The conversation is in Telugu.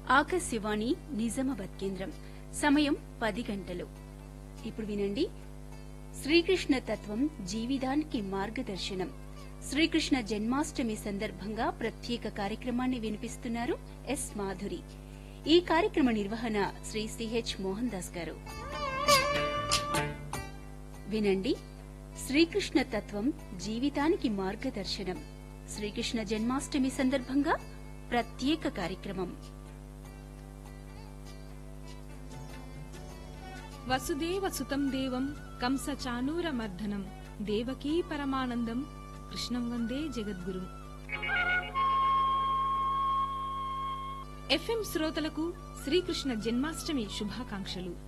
ఆకాశవాణి నిజామాబాద్ కేంద్రం సమయం పది గంటలు ఇప్పుడు వినండి శ్రీకృష్ణ తత్వం జీవితానికి మార్గదర్శనం శ్రీకృష్ణ జన్మాష్టమి సందర్భంగా ప్రత్యేక కార్యక్రమాన్ని వినిపిస్తున్నారు ఎస్ మాధురి ఈ కార్యక్రమ నిర్వహణ శ్రీ సిహెచ్ మోహన్ దాస్ గారు వినండి శ్రీకృష్ణ తత్వం జీవితానికి మార్గదర్శనం శ్రీకృష్ణ జన్మాష్టమి సందర్భంగా ప్రత్యేక కార్యక్రమం వసుదేవ సుతం దేవం కంస చానూరమర్దనం దేవకీ పరమానందం కృష్ణం వందే జగద్గురు ఎఫ్ఎం శ్రోతలకు శ్రీకృష్ణ జన్మాష్టమి శుభాకాంక్షలు